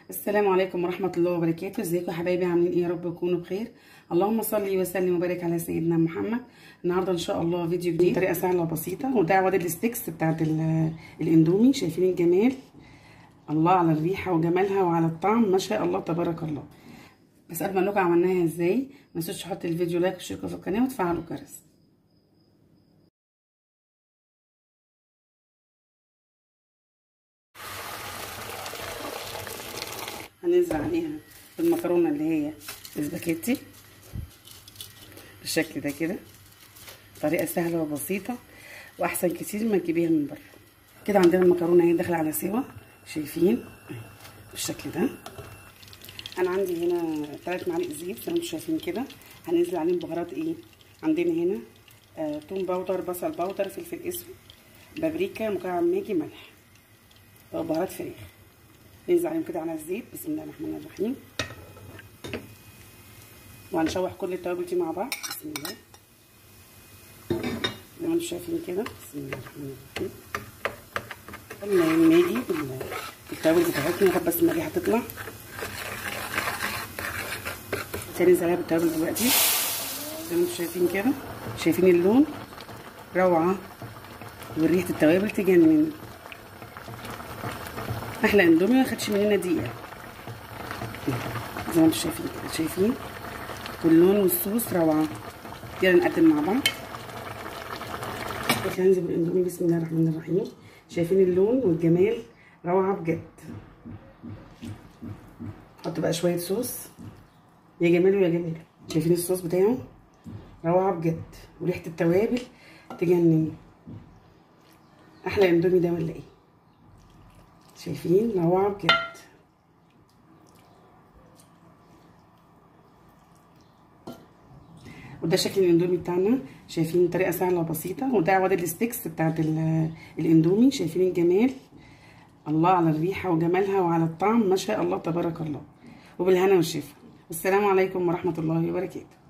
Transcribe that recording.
السلام عليكم ورحمة الله وبركاته ازيكم يا حبايبي عاملين ايه يا رب تكونوا بخير اللهم صل وسلم وبارك على سيدنا محمد النهارده ان شاء الله فيديو جديد طريقة سهلة وبسيطة وده عواد الستيكس بتاعت الاندومي شايفين الجمال الله على الريحة وجمالها وعلى الطعم ما شاء الله تبارك الله بس قبل ما نقول عملناها ازاي ما تنسوش تحطوا الفيديو لايك وتشتركوا في القناة وتفعلوا الجرس هننزل عليها بالمكرونه اللي هي السباكيتي بالشكل ده كده طريقه سهله وبسيطه واحسن كتير ما تجيبيها من بره كده عندنا المكرونه اهي داخله على سوا شايفين بالشكل ده انا عندي هنا ثلاث معالق زيت زي ما انتم شايفين كده هننزل عليهم بهارات ايه عندنا هنا آه توم باودر بصل باودر فلفل اسود بابريكا مكعب ماجي ملح وبهارات فراخ ننزل عليهم كده على الزيت بسم الله الرحمن الرحيم وهنشوح كل التوابل دي مع بعض بسم الله زي ما انتم شايفين كده بسم الله الرحمن الرحيم قبل ما نيجي بالتوابل بتاعتنا نحط بس المريحه تطلع هننزل عليها بالتوابل دلوقتي زي ما انتم شايفين كده شايفين اللون روعه وريحه التوابل تجنن احلى اندومي ما خدش مننا دقيقه زي ما انتم شايفين كده شايفين واللون والصوص روعه يلا نقدم مع بعض هننزل بالاندومي بسم الله الرحمن الرحيم شايفين اللون والجمال روعه بجد حط بقى شويه صوص يا جمال ويا جمال شايفين الصوص بتاعه روعه بجد وريحه التوابل تجنن احلى اندومي ده ولا ايه شايفين روعه بجد وده شكل الاندومي بتاعنا شايفين طريقه سهله وبسيطه وده عواد الستيكس بتاعت الاندومي شايفين الجمال الله على الريحه وجمالها وعلى الطعم ما شاء الله تبارك الله وبالهنا والشفا والسلام عليكم ورحمه الله وبركاته